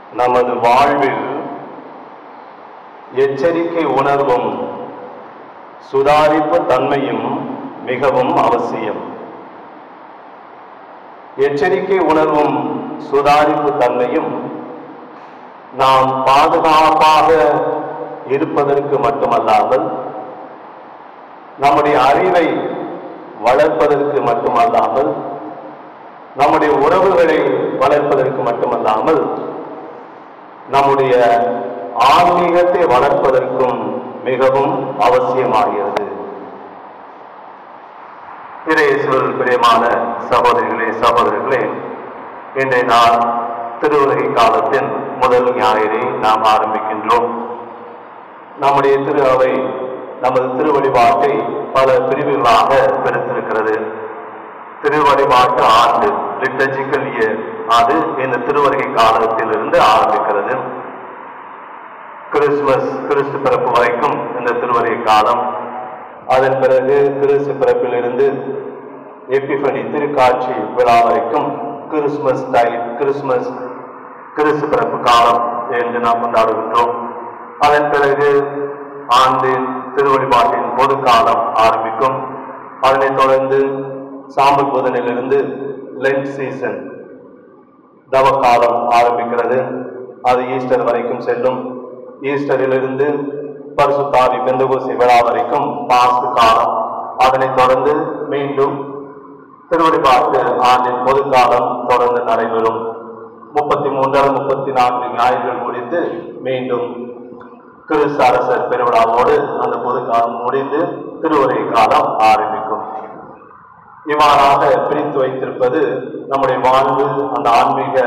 நமது வாழ்வில் எச்சரிக்கை உணர்வும் சுதாரிப்பு தன்மையும் மிகவும் அவசியம் எச்சரிக்கை உணர்வும் சுதாரிப்பு தன்மையும் நாம் பாதுகாப்பாக இருப்பதற்கு மட்டுமல்லாமல் நம்முடைய அறிவை வளர்ப்பதற்கு மட்டுமல்லாமல் நம்முடைய உறவுகளை வளர்ப்பதற்கு மட்டுமல்லாமல் நம்முடைய ஆன்மீகத்தை வளர்ப்பதற்கும் மிகவும் அவசியமாகிறது இறையேசுவில் பிரியமான சகோதரிகளே சகோதரர்களே இன்றைய நாள் திருவுலகை காலத்தின் முதல் ஞாயிறை நாம் ஆரம்பிக்கின்றோம் நம்முடைய திரு அவை நமது திருவழிபாட்டை பல பிரிவுகளாக பிரித்திருக்கிறது திருவழிபாட்டு ஆண்டு லிட்டர்ஜிக்கல் இயர் அது இந்த திருவருகை காலத்திலிருந்து ஆரம்பிக்கிறது கிறிஸ்துமஸ் கிறிஸ்து பிறப்பு வரைக்கும் இந்த திருவருகை காலம் அதன் பிறகு கிறிஸ்து பிறப்பிலிருந்து எப்பிஃபனி திருக்காட்சி விழா வரைக்கும் கிறிஸ்துமஸ் டைம் கிறிஸ்துமஸ் கிறிஸ்து பிறப்பு காலம் என்று நாம் கொண்டாடுகின்றோம் அதன் பிறகு ஆண்டு திருவழிபாட்டின் பொது காலம் ஆரம்பிக்கும் அதனைத் தொடர்ந்து சாம்பல் புதனிலிருந்து லென்ட் சீசன் தவக்காலம் ஆரம்பிக்கிறது அது ஈஸ்டர் வரைக்கும் செல்லும் ஈஸ்டரிலிருந்து பரிசுத்தாவி பெந்தகோசி விழா வரைக்கும் பாஸ்து காலம் அதனைத் தொடர்ந்து மீண்டும் திருவடிபாட்டு ஆண்டின் பொதுக்காலம் தொடர்ந்து நடைபெறும் முப்பத்தி மூன்றாம் முப்பத்தி நான்கு ஞாயிறுகள் முடித்து மீண்டும் கிறிஸ்து அரசர் பெருவிழாவோடு அந்த பொதுக்காலம் முடிந்து திருவரை காலம் ஆரம்பிக்கும் இவ்வாறாக பிரித்து வைத்திருப்பது நம்முடைய வாழ்வு அந்த ஆன்மீக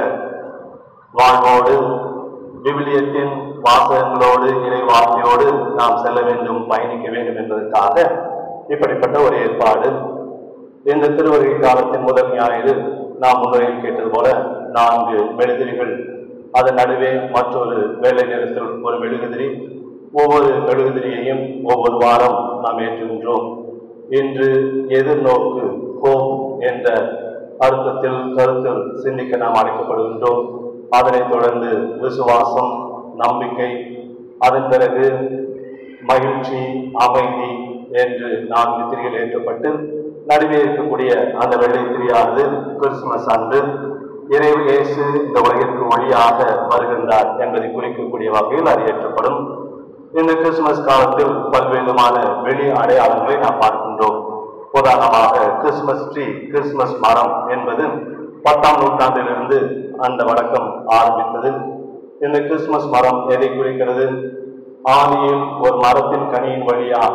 வாழ்வோடு விவிலியத்தின் வாசகங்களோடு இறைவார்த்தையோடு நாம் செல்ல வேண்டும் பயணிக்க வேண்டும் என்பதற்காக இப்படிப்பட்ட ஒரு ஏற்பாடு இந்த திருவருகை காலத்தின் முதல் ஞாயிறு நாம் முன்னுரையில் கேட்டது போல நான்கு மெழுதிரிகள் அதன் நடுவே மற்றொரு வெள்ளை நிறத்தில் ஒரு மெழுகுதிரி ஒவ்வொரு மெழுகுதிரியையும் ஒவ்வொரு வாரம் நாம் ஏற்றுகின்றோம் இன்று எதிர்நோக்கு ஹோப் என்ற அர்த்தத்தில் கருத்தில் சிந்திக்க நாம் அழைக்கப்படுகின்றோம் அதனைத் தொடர்ந்து விசுவாசம் நம்பிக்கை அதன் பிறகு மகிழ்ச்சி அமைதி என்று நான்கு திரிகள் ஏற்றப்பட்டு நடுவே இருக்கக்கூடிய அந்த வெள்ளை திரியானது கிறிஸ்துமஸ் அன்று இறை இயேசு இந்த உலகிற்கு வழியாக வருகின்றார் என்பதை குறிக்கக்கூடிய வகையில் அது ஏற்றப்படும் இந்த கிறிஸ்துமஸ் காலத்தில் பல்வேறுமான வெளி அடையாளங்களை நாம் பார்க்கின்றோம் உதாரணமாக கிறிஸ்துமஸ் ட்ரீ கிறிஸ்துமஸ் மரம் என்பது பத்தாம் நூற்றாண்டிலிருந்து அந்த வழக்கம் ஆரம்பித்தது இந்த கிறிஸ்துமஸ் மரம் எதை குறிக்கிறது ஆதியில் ஒரு மரத்தின் கனியின் வழியாக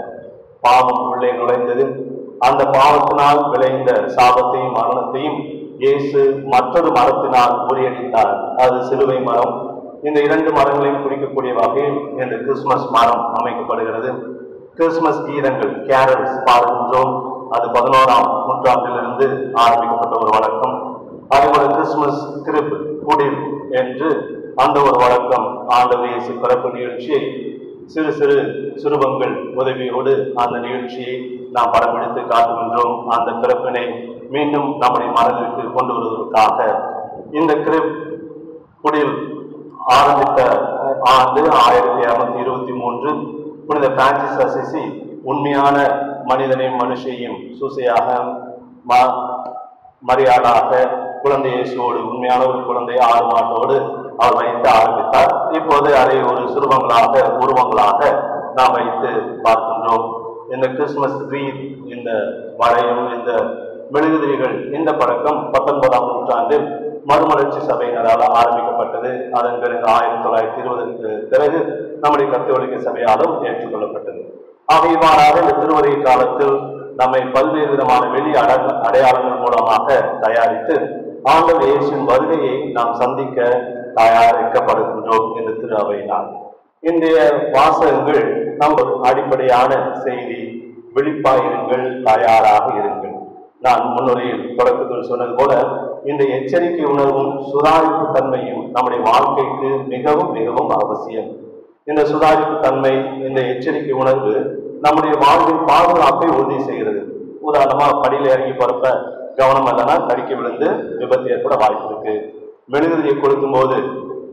பாவம் உள்ளே நுழைந்தது அந்த பாவத்தினால் விளைந்த சாபத்தையும் மரணத்தையும் இயேசு மற்றொரு மரத்தினால் முறியடித்தார் அது சிலுவை மரம் இந்த இரண்டு மரங்களையும் குறிக்கக்கூடிய வகையில் இந்த கிறிஸ்துமஸ் மரம் அமைக்கப்படுகிறது கிறிஸ்துமஸ் கீதங்கள் கேரல்ஸ் பாடுகின்றோம் அது பதினோராம் நூற்றாண்டிலிருந்து ஆரம்பிக்கப்பட்ட ஒரு வழக்கம் அதேபோல கிறிஸ்துமஸ் கிரிப் குடில் என்று அந்த ஒரு வழக்கம் ஆண்டவர் இயேசு பிறப்பு நிகழ்ச்சியை சிறு சிறு சுரூபங்கள் உதவியோடு அந்த நிகழ்ச்சியை நாம் படம்பிடித்து காட்டுகின்றோம் அந்த பிறப்பினை மீண்டும் நம்முடைய மனதிற்கு கொண்டு வருவதற்காக இந்த கிரிப் குடில் ஆரம்பித்த ஆண்டு ஆயிரத்தி இருநூத்தி இருபத்தி மூன்று புனித பிரான்சிஸ் அசிசி உண்மையான மனிதனையும் மனுஷையும் சூசையாக ம- மரியாதாக குழந்தை இயேசுவோடு உண்மையான ஒரு குழந்தை ஆறு மாட்டோடு அவர் வைத்து ஆரம்பித்தார் இப்போது அதை ஒரு சுரூபங்களாக உருவங்களாக நாம் வைத்து பார்க்கின்றோம் இந்த கிறிஸ்துமஸ் ட்ரீ இந்த வளையம் இந்த மெழுகுதிரிகள் இந்த பழக்கம் பத்தொன்பதாம் நூற்றாண்டில் மறுமலர்ச்சி சபையினரால் ஆரம்பிக்கப்பட்டது அதன் பிறகு ஆயிரத்தி தொள்ளாயிரத்தி இருபதற்கு பிறகு நம்முடைய கத்தோலிக்க சபையாலும் ஏற்றுக்கொள்ளப்பட்டது ஆக இவ்வாறாக இந்த திருவருகை காலத்தில் நம்மை பல்வேறு விதமான வெளி அட- அடையாளங்கள் மூலமாக தயாரித்து ஆண்டவர் இயேசுவின் வருகையை நாம் சந்திக்க தயாரிக்கப்படுகின்றோம் என்று திரு அவையினார் இன்றைய வாசகங்கள் நம்ம அடிப்படையான செய்தி விழிப்பாயிருங்கள் தயாராக இருங்கள் நான் முன்னுரையில் தொடக்கத்தில் சொன்னது போல இந்த எச்சரிக்கை உணர்வும் சுதாரிப்பு தன்மையும் நம்முடைய வாழ்க்கைக்கு மிகவும் மிகவும் அவசியம் இந்த சுதாரிப்பு தன்மை இந்த எச்சரிக்கை உணர்வு நம்முடைய வாழ்வின் பாதுகாப்பை உறுதி செய்கிறது உதாரணமா படியில இறங்கி போறப்ப கவனம் இல்லைன்னா தடிக்க விழுந்து விபத்து ஏற்பட வாய்ப்பு இருக்கு மெழுகுதிரியை கொளுத்தும் போது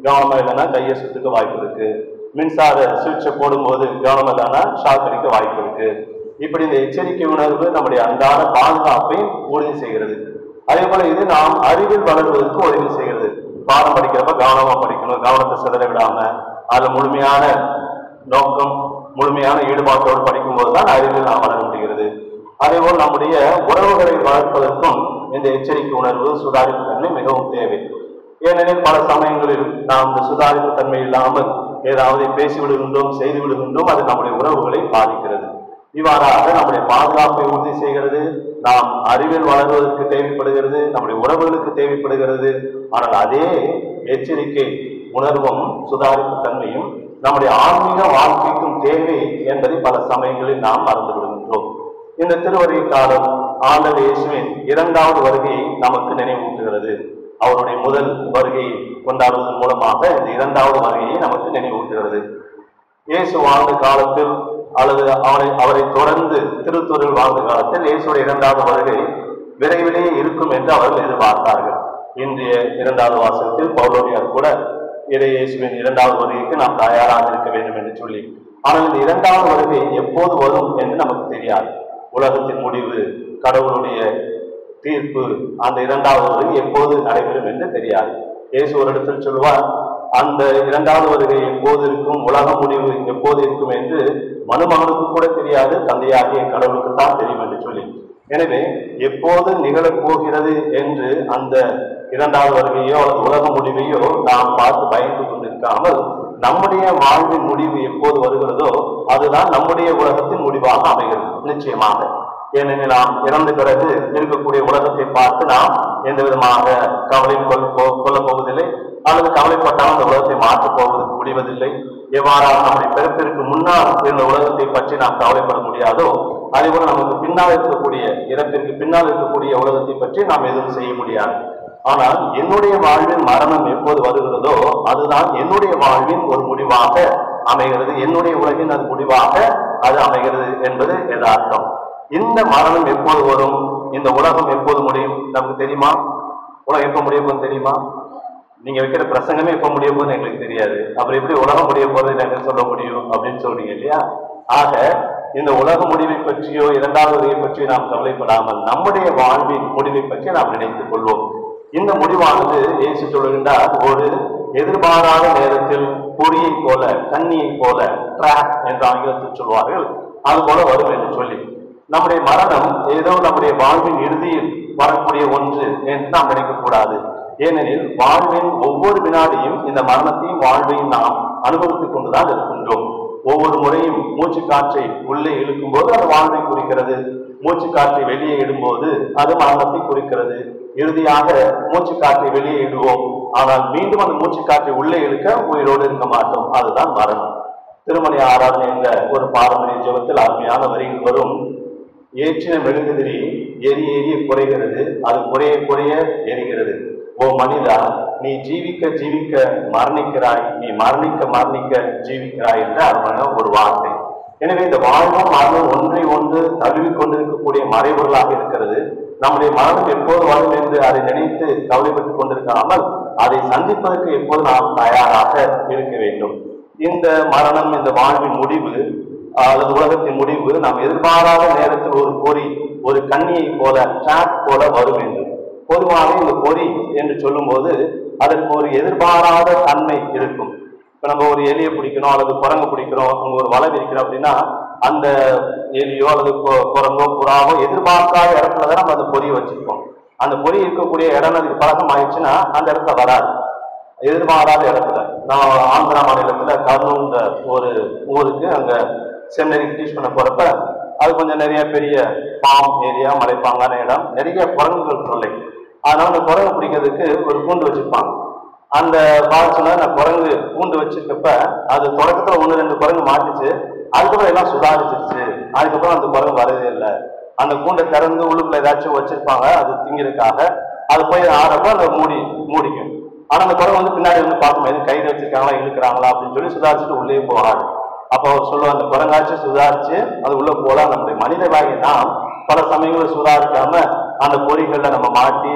கவனமா இல்லைன்னா கையை சுத்துக்க வாய்ப்பு இருக்கு மின்சார சுவிட்சை போடும்போது கவனம் இல்லைன்னா ஷாக் அடிக்க வாய்ப்பு இருக்கு இப்படி இந்த எச்சரிக்கை உணர்வு நம்முடைய அன்றாட பாதுகாப்பை உறுதி செய்கிறது அதே போல இது நாம் அறிவில் வளர்வதற்கு உதவி செய்கிறது பாடம் படிக்கிறப்ப கவனமா படிக்கணும் கவனத்தை சிதற விடாம அதுல முழுமையான நோக்கம் முழுமையான ஈடுபாட்டோடு படிக்கும்போது தான் அறிவில் நாம் வளர முடிகிறது அதேபோல் நம்முடைய உறவுகளை வளர்ப்பதற்கும் இந்த எச்சரிக்கை உணர்வு சுதாரிப்பு தன்மை மிகவும் தேவை ஏனெனில் பல சமயங்களில் நாம் இந்த சுதாரிப்பு தன்மை இல்லாமல் ஏதாவது பேசி விடுகின்றோம் செய்து விடுகின்றோம் அது நம்முடைய உறவுகளை பாதிக்கிறது இவ்வாறாக நம்முடைய பாதுகாப்பை உறுதி செய்கிறது நாம் அறிவில் வளர்வதற்கு தேவைப்படுகிறது நம்முடைய உறவுகளுக்கு தேவைப்படுகிறது ஆனால் அதே எச்சரிக்கை உணர்வும் சுதாரிப்பு தன்மையும் நம்முடைய ஆன்மீக வாழ்க்கைக்கும் தேவை என்பதை பல சமயங்களில் நாம் மறந்து விடுகின்றோம் இந்த திருவருகை காலம் ஆண்டவர் இயேசுவின் இரண்டாவது வருகையை நமக்கு நினைவூட்டுகிறது அவருடைய முதல் வருகையை கொண்டாடுவதன் மூலமாக இந்த இரண்டாவது வருகையை நமக்கு நினைவூட்டுகிறது இயேசு வாழ்ந்த காலத்தில் அல்லது அவரை அவரை தொடர்ந்து திருத்தூரில் வாழ்ந்த காலத்தில் இயேசுடைய இரண்டாவது வருகை விரைவிலேயே இருக்கும் என்று அவர்கள் எதிர்பார்த்தார்கள் இன்றைய இரண்டாவது வாசகத்தில் பௌலோனியார் கூட இறை இயேசுவின் இரண்டாவது வருகைக்கு நாம் தயாராக இருக்க வேண்டும் என்று சொல்லி ஆனால் இந்த இரண்டாவது வருகை எப்போது வரும் என்று நமக்கு தெரியாது உலகத்தின் முடிவு கடவுளுடைய தீர்ப்பு அந்த இரண்டாவது வருகை எப்போது நடைபெறும் என்று தெரியாது இயேசு ஒரு இடத்தில் சொல்வார் அந்த இரண்டாவது வருகை எப்போது இருக்கும் உலக முடிவு எப்போது இருக்கும் என்று மனுமகனுக்கு கூட தெரியாது தந்தையாகிய கடவுளுக்கு தான் தெரியும் என்று சொல்லி எனவே எப்போது நிகழப் போகிறது என்று அந்த இரண்டாவது வருகையோ அல்லது உலக முடிவையோ நாம் பார்த்து பயந்து கொண்டிருக்காமல் நம்முடைய வாழ்வின் முடிவு எப்போது வருகிறதோ அதுதான் நம்முடைய உலகத்தின் முடிவாக அமைகிறது நிச்சயமாக ஏனெனில் நாம் இறந்த பிறகு இருக்கக்கூடிய உலகத்தை பார்த்து நாம் எந்த விதமாக கவலை கொள் போ- கொள்ளப் போவதில்லை அல்லது கவலைப்பட்டால் அந்த உலகத்தை மாற்றப் போவது முடிவதில்லை எவ்வாறாக நம்முடைய பிறப்பிற்கு முன்னால் இருந்த உலகத்தை பற்றி நாம் கவலைப்பட முடியாதோ அதே போல நமக்கு பின்னால் இருக்கக்கூடிய இறப்பிற்கு பின்னால் இருக்கக்கூடிய உலகத்தை பற்றி நாம் எதுவும் செய்ய முடியாது ஆனால் என்னுடைய வாழ்வின் மரணம் எப்போது வருகிறதோ அதுதான் என்னுடைய வாழ்வின் ஒரு முடிவாக அமைகிறது என்னுடைய உலகின் அது முடிவாக அது அமைகிறது என்பது யதார்த்தம் இந்த மரணம் எப்போது வரும் இந்த உலகம் எப்போது முடியும் நமக்கு தெரியுமா உலகம் எப்போ முடிய போகுதுன்னு தெரியுமா நீங்க வைக்கிற பிரசங்கமே எப்ப முடிய போகுதுன்னு எங்களுக்கு தெரியாது அப்புறம் எப்படி உலகம் முடிய போகுது நாங்க சொல்ல முடியும் அப்படின்னு சொல்றீங்க இல்லையா ஆக இந்த உலக முடிவை பற்றியோ இரண்டாவது வகையை பற்றியோ நாம் கவலைப்படாமல் நம்முடைய வாழ்வின் முடிவை பற்றி நாம் நினைத்துக் கொள்வோம் இந்த முடிவானது இயேசு சொல்லுகின்றார் ஒரு எதிர்பாராத நேரத்தில் பொறியை போல கண்ணியை போல ட்ராக் என்று ஆங்கிலத்தில் சொல்வார்கள் அது போல வரும் என்று சொல்லி நம்முடைய மரணம் ஏதோ நம்முடைய வாழ்வின் இறுதியில் வரக்கூடிய ஒன்று என்று நாம் நினைக்கக்கூடாது ஏனெனில் வாழ்வின் ஒவ்வொரு வினாடியும் இந்த மரணத்தையும் வாழ்வையும் நாம் அனுபவித்துக் கொண்டுதான் இருக்கின்றோம் ஒவ்வொரு முறையும் மூச்சு காற்றை உள்ளே இழுக்கும் போது அது வாழ்வை குறிக்கிறது மூச்சு காற்றை வெளியே இடும்போது அது மரணத்தை குறிக்கிறது இறுதியாக மூச்சு காற்றை வெளியே இடுவோம் ஆனால் மீண்டும் அந்த மூச்சு காற்றை உள்ளே இழுக்க உயிரோடு இருக்க மாட்டோம் அதுதான் மரணம் திருமணி ஆராதனை என்ற ஒரு பாரம்பரிய ஜெபத்தில் அருமையான வரிகள் வரும் ஏற்றின மெழுகுதிரி எரி எரிய குறைகிறது அது குறைய குறைய எரிகிறது ஓ மனிதா நீ ஜீவிக்க ஜீவிக்க மரணிக்கிறாய் நீ மரணிக்க மரணிக்க ஜீவிக்கிறாய் என்ற அருமையான ஒரு வார்த்தை எனவே இந்த வாழ்வும் மரணம் ஒன்றை ஒன்று தழுவிக் கொண்டிருக்கக்கூடிய மறைபொருளாக இருக்கிறது நம்முடைய மரணம் எப்போது வரும் என்று அதை நினைத்து கவலைப்பட்டுக் கொண்டிருக்காமல் அதை சந்திப்பதற்கு எப்போது நாம் தயாராக இருக்க வேண்டும் இந்த மரணம் இந்த வாழ்வின் முடிவு அல்லது உலகத்தின் முடிவு நாம் எதிர்பாராத நேரத்தில் ஒரு பொறி ஒரு கண்ணியை போல ட்ராப் போல வரும் என்று பொதுவாக இந்த பொறி என்று சொல்லும்போது அதற்கு ஒரு எதிர்பாராத தன்மை இருக்கும் இப்ப நம்ம ஒரு எலியை பிடிக்கணும் அல்லது குரங்கு பிடிக்கிறோம் அங்க ஒரு வலை விரிக்கிறோம் அப்படின்னா அந்த எலியோ அல்லது கு- குரங்கோ புறாவோ எதிர்பார்க்காத இடத்துல தான் நம்ம அந்த பொறியை வச்சிருப்போம் அந்த பொறி இருக்கக்கூடிய இடம் அதுக்கு பழக்கம் ஆயிடுச்சுன்னா அந்த இடத்துல வராது எதிர்பாராத இடத்துல நான் ஆந்திரா மாநிலத்துல கர்னூன்ற ஒரு ஊருக்கு அங்க செமினரி டீச் பண்ண போறப்ப அது கொஞ்சம் நிறைய பெரிய ஃபார்ம் ஏரியா மலைப்பாங்கான இடம் நிறைய குரங்குகள் தொல்லை அதனால அந்த குரங்கு பிடிக்கிறதுக்கு ஒரு கூண்டு வச்சிருப்பாங்க அந்த காலத்துல நான் குரங்கு கூண்டு வச்சிருக்கப்ப அது தொடக்கத்துல ஒண்ணு ரெண்டு குரங்கு மாட்டுச்சு அதுக்கப்புறம் எல்லாம் சுதாரிச்சிருச்சு அதுக்கப்புறம் அந்த குரங்கு வரவே இல்லை அந்த கூண்டை திறந்து உள்ளுக்குள்ள ஏதாச்சும் வச்சிருப்பாங்க அது திங்கிறதுக்காக அது போய் ஆறப்ப அதை மூடி மூடிக்கும் ஆனா அந்த குரங்கு வந்து பின்னாடி வந்து பார்க்கும் எதுவும் கைது வச்சிருக்காங்களா இழுக்கிறாங்களா அப்படின்னு சொல்லி சுதாரிச்சுட்டு உள்ளே போகாது அப்போ அவர் சொல்லுவார் அந்த குரங்காச்சும் சுதாரிச்சு அது உள்ள போலாம் நம்முடைய மனிதராகி நாம் பல சமயங்களில் சுதாரிக்காம அந்த பொறிகள்ல நம்ம மாட்டி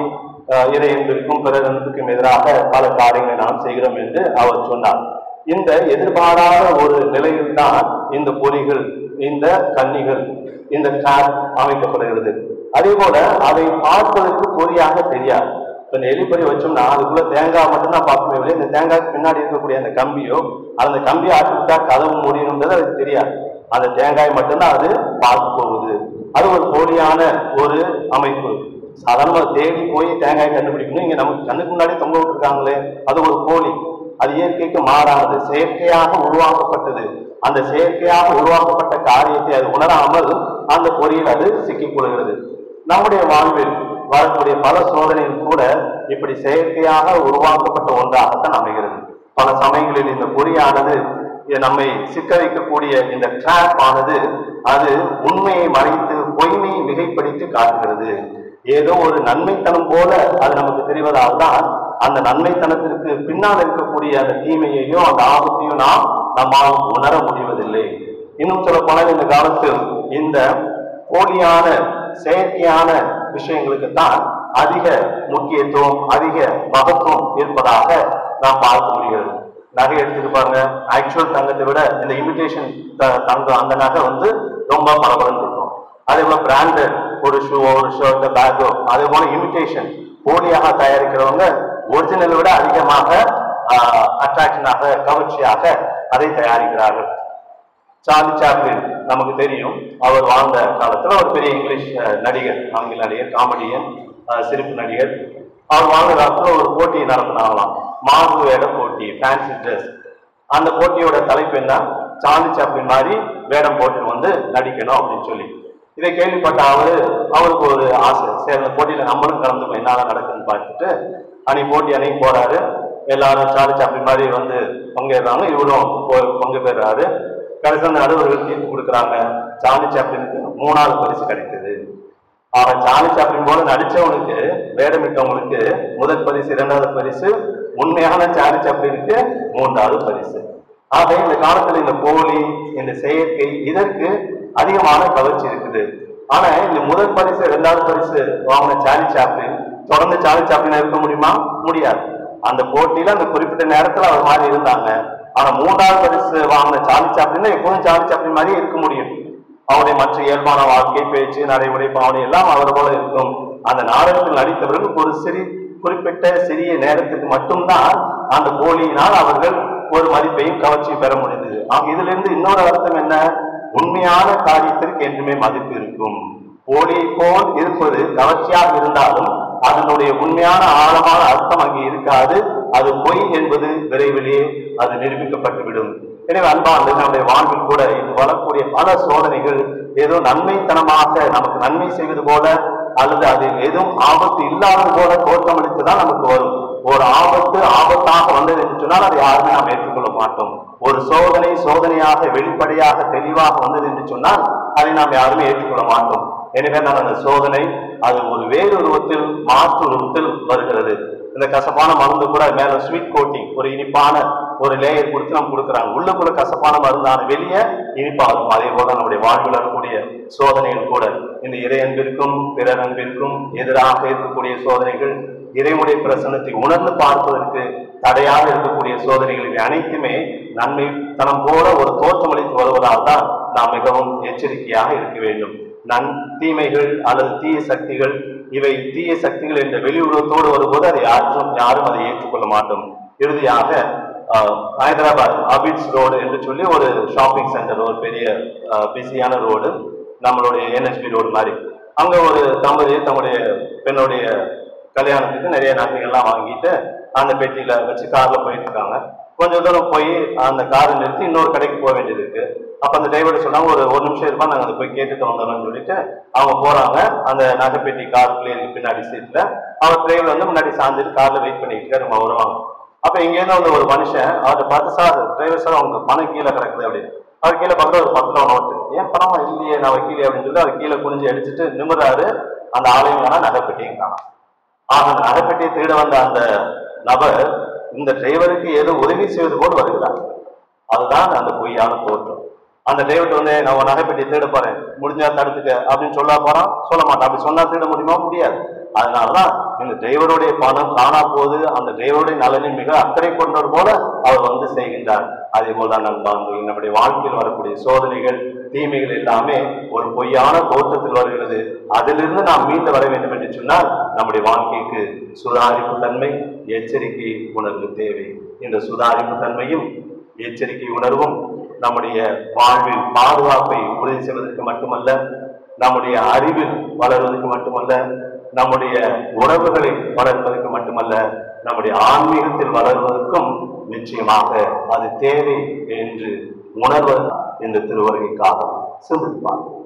அஹ், இறை என்பதற்கும் பிறர் என்பதற்கும் எதிராக பல காரியங்களை நாம் செய்கிறோம் என்று அவர் சொன்னார் இந்த எதிர்பாராத ஒரு நிலையில்தான் இந்த பொறிகள் இந்த கன்னிகள் இந்த ட்ராப் அமைக்கப்படுகிறது அதே போல அதை பார்ப்பதற்கு பொறியாக தெரியாது இப்ப இந்த எலிப்பறி வச்சோம்னா அதுக்குள்ள தேங்காய் மட்டும்தான் பார்க்கவே இல்லை இந்த தேங்காய்க்கு பின்னாடி இருக்கக்கூடிய அந்த கம்பியோ அந்த கம்பியை ஆட்டிவிட்டா கதவு முடியும்ன்றது அதுக்கு தெரியாது அந்த தேங்காய் மட்டும்தான் அது பார்க்க போகுது அது ஒரு போலியான ஒரு அமைப்பு சாதாரணமா தேடி போய் தேங்காய் கண்டுபிடிக்கணும் இங்க நமக்கு கண்ணுக்கு முன்னாடி தொங்க விட்டுருக்காங்களே அது ஒரு போலி அது இயற்கைக்கு மாறானது செயற்கையாக உருவாக்கப்பட்டது அந்த செயற்கையாக உருவாக்கப்பட்ட காரியத்தை அது உணராமல் அந்த பொறியில் அது சிக்கிக் கொள்கிறது நம்முடைய வாழ்வில் வரக்கூடிய பல சோதனையில் கூட இப்படி செயற்கையாக உருவாக்கப்பட்ட ஒன்றாகத்தான் அமைகிறது பல சமயங்களில் இந்த பொறியானது இது நம்மை சிக்க வைக்கக்கூடிய இந்த ட்ராப் ஆனது அது உண்மையை மறைத்து பொய்மையை மிகைப்படுத்தி காட்டுகிறது ஏதோ ஒரு நன்மைத்தனம் போல அது நமக்கு தெரிவதால் தான் அந்த நன்மைத்தனத்திற்கு பின்னால் இருக்கக்கூடிய அந்த தீமையையும் அந்த ஆபத்தையும் நாம் நம்மால் உணர முடிவதில்லை இன்னும் சொல்ல போனால் இந்த காலத்தில் இந்த போலியான செயற்கையான விஷயங்களுக்கு தான் அதிக முக்கியத்துவம் அதிக மகத்துவம் இருப்பதாக நாம் பார்க்க முடிகிறது நகை எடுத்துட்டு பாருங்க ஆக்சுவல் தங்கத்தை விட இந்த இமிடேஷன் தங்கம் அந்த நகை வந்து ரொம்ப பரபரன்னு இருக்கும் அதே போல பிராண்டட் ஒரு ஷூவோ ஒரு ஷர்ட் பேக்கோ அதே போல இமிடேஷன் போலியாக தயாரிக்கிறவங்க ஒரிஜினலை விட அதிகமாக அட்ராக்ஷனாக கவர்ச்சியாக அதை தயாரிக்கிறார்கள் சார்லி சாப்ளின் நமக்கு தெரியும் அவர் வாழ்ந்த காலத்துல ஒரு பெரிய இங்கிலீஷ் அஹ், நடிகர் ஆங்கில நடிகர் காமெடியன் அஹ், சிரிப்பு நடிகர் அவர் வாழ்ந்த காலத்துல ஒரு போட்டி நடத்தினாங்களாம் மாறு வேட போட்டி ஃபேன்சி ட்ரெஸ் அந்த போட்டியோட தலைப்பு என்ன சார்லி சாப்ளின் மாதிரி வேடம் போட்டு வந்து நடிக்கணும் அப்படின்னு சொல்லி இதை கேள்விப்பட்ட அவரு அவருக்கு ஒரு ஆசை சரி அந்த போட்டியில நம்மளும் கலந்துக்கணும் என்னதான் நடக்குதுன்னு பார்த்துட்டு அன்னைக்கு போட்டி அன்னைக்கு போறாரு எல்லாரும் சார்லி சாப்ளின் மாதிரி வந்து பங்கேறாங்க இவரும் போ- பங்கு பெறாரு கடைசி அந்த நடுவர்கள் தீர்ப்பு கொடுக்குறாங்க சார்லி சாப்ளினுக்கு மூணாவது பரிசு கிடைத்தது அவன் சார்லி சாப்ளின் போல நடிச்சவனுக்கு வேடமிட்டவங்களுக்கு முதல் பரிசு இரண்டாவது பரிசு உண்மையான சார்லி சாப்ளினுக்கு மூன்றாவது பரிசு ஆக இந்த காலத்துல இந்த போலி இந்த செயற்கை இதற்கு அதிகமான கவர்ச்சி இருக்குது ஆனா இந்த முதல் பரிசு இரண்டாவது பரிசு வாங்கின சார்லி சாப்ளின் தொடர்ந்து சார்லி சாப்ளின் இருக்க முடியுமா முடியாது அந்த போட்டியில அந்த குறிப்பிட்ட நேரத்துல அவர் மாதிரி இருந்தாங்க ஆனா மூன்றாவது பரிசு வாங்கின சார்லி சாப்ளின் எப்போதும் சார்லி சாப்ளின் மாதிரியே இருக்க முடியும் அவருடைய மற்ற இயல்பான வாழ்க்கை பேச்சு நடைமுறை பாவனை எல்லாம் அவர் போல இருக்கும் அந்த நாடகத்தில் நடித்தவர்கள் ஒரு சிறி குறிப்பிட்ட சிறிய நேரத்துக்கு மட்டும்தான் அந்த போலியினால் அவர்கள் ஒரு மதிப்பையும் கவர்ச்சியும் பெற முடிந்தது ஆக இதுல இருந்து இன்னொரு அர்த்தம் என்ன உண்மையான காரியத்திற்கு என்றுமே மதிப்பு இருக்கும் போலி போல் இருப்பது கவர்ச்சியாக இருந்தாலும் அதனுடைய உண்மையான ஆழமான அர்த்தம் அங்கே இருக்காது அது பொய் என்பது விரைவிலேயே அது நிரூபிக்கப்பட்டுவிடும் எனவே அன்பாண்டு நம்முடைய வாழ்வில் கூட இது வரக்கூடிய பல சோதனைகள் ஏதோ நன்மைத்தனமாக நமக்கு நன்மை செய்வது போல அல்லது அதில் எதுவும் ஆபத்து இல்லாதது போல தோற்றமளித்துதான் நமக்கு வரும் ஒரு ஆபத்து ஆபத்தாக வந்தது என்று சொன்னால் அதை யாருமே நாம் ஏற்றுக்கொள்ள மாட்டோம் ஒரு சோதனை சோதனையாக வெளிப்படையாக தெளிவாக வந்தது என்று சொன்னால் அதை நாம் யாருமே ஏற்றுக்கொள்ள மாட்டோம் எனவே தான் அந்த சோதனை அது ஒரு வேறு உருவத்தில் மாற்று உருவத்தில் வருகிறது இந்த கசப்பான மருந்து கூட மேல ஸ்வீட் கோட்டிங் ஒரு இனிப்பான ஒரு லேயர் கொடுத்து நம்ம கொடுக்குறாங்க உள்ளுக்குள்ள கசப்பான மருந்தான வெளியே இனிப்பா இருக்கும் அதே போல நம்முடைய வாழ்வில் வரக்கூடிய சோதனைகள் கூட இந்த இறை அன்பிற்கும் பிறர் அன்பிற்கும் எதிராக இருக்கக்கூடிய சோதனைகள் இறைமுறை பிரசனத்தை உணர்ந்து பார்ப்பதற்கு தடையாக இருக்கக்கூடிய சோதனைகள் இவை அனைத்துமே நன்மை தனம் போல ஒரு தோற்றமளித்து வருவதால் தான் நாம் மிகவும் எச்சரிக்கையாக இருக்க வேண்டும் நன் தீமைகள் அல்லது தீய சக்திகள் இவை தீய சக்திகள் என்ற வெளி உருவத்தோடு வரும்போது அதை யாரும் யாரும் அதை ஏற்றுக்கொள்ள மாட்டோம் இறுதியாக ஆஹ், ஹைதராபாத் அபிட்ஸ் ரோடு என்று சொல்லி ஒரு ஷாப்பிங் சென்டர் ஒரு பெரிய பிஸியான ரோடு நம்மளுடைய என்எஸ்பி ரோடு மாதிரி அங்க ஒரு தம்பதி தம்முடைய பெண்ணுடைய கல்யாணத்துக்கு நிறைய நகைகள்லாம் வாங்கிட்டு அந்த பெட்டியில வச்சு கார்ல போயிட்டு இருக்காங்க கொஞ்ச தூரம் போய் அந்த காரை நிறுத்தி இன்னொரு கடைக்கு போக வேண்டியது இருக்கு அப்ப அந்த டிரைவர் சொன்னாங்க ஒரு ஒரு நிமிஷம் இருப்பா நாங்க அதை போய் கேட்டுட்டு வந்துடுறோம்னு சொல்லிட்டு அவங்க போறாங்க அந்த நகைப்பெட்டி காருக்குள்ளே இருக்கு பின்னாடி சீட்ல அவர் டிரைவர் வந்து முன்னாடி சாஞ்சிட்டு கார்ல வெயிட் பண்ணிட்டு நம்ம வருவாங்க அப்ப இங்க இருந்து வந்து ஒரு மனுஷன் அவர்கிட்ட பார்த்து சார் டிரைவர் சார் அவங்க பணம் கீழே கிடக்குது அப்படின்னு அவர் கீழே பார்த்து ஒரு பத்து ரூபா நோட்டு ஏன் பணமா இல்லையே நான் வைக்கலையே அப்படின்னு சொல்லி அவர் கீழே குனிஞ்சு அடிச்சுட்டு நிமிர்றாரு அந்த ஆலயம் காணா நகைப்பெட்டியும் காணாம் ஆக அந்த நகைப்பெட்டியை திருட வந்த அந்த நபர் இந்த டிரைவருக்கு ஏதோ உதவி செய்வது போல் வருகிறார் அதுதான் அந்த பொய்யான தோற்றம் அந்த டிரைவர் வந்து நான் உன் நகைப்பெட்டியை தேட போறேன் முடிஞ்சா தடுத்துக்க அப்படின்னு சொல்ல போறான் சொல்ல மாட்டான் அப்படி சொன்னா தேட முடியுமா முடியாது அதனாலதான் இந்த டிரைவருடைய பணம் காணா போது அந்த டிரைவருடைய நலனில் மிக அக்கறை கொண்டவர் போல அவர் வந்து செய்கின்றார் அதே போல நண்பான்பு நம்முடைய வாழ்க்கையில் வரக்கூடிய சோதனைகள் தீமைகள் எல்லாமே ஒரு பொய்யான தோற்றத்தில் வருகிறது அதிலிருந்து நாம் மீண்டு வர வேண்டும் என்று சொன்னால் நம்முடைய வாழ்க்கைக்கு சுதாரிப்பு தன்மை எச்சரிக்கை உணர்வு தேவை இந்த சுதாரிப்பு தன்மையும் எச்சரிக்கை உணர்வும் நம்முடைய வாழ்வில் பாதுகாப்பை உறுதி செய்வதற்கு மட்டுமல்ல நம்முடைய அறிவில் வளர்வதற்கு மட்டுமல்ல நம்முடைய உறவுகளை வளர்ப்பதற்கு மட்டுமல்ல நம்முடைய ஆன்மீகத்தில் வளர்வதற்கும் நிச்சயமாக அது தேவை என்று உணர்வது இந்த திருவருகை காலம் சிந்திப்பார்கள்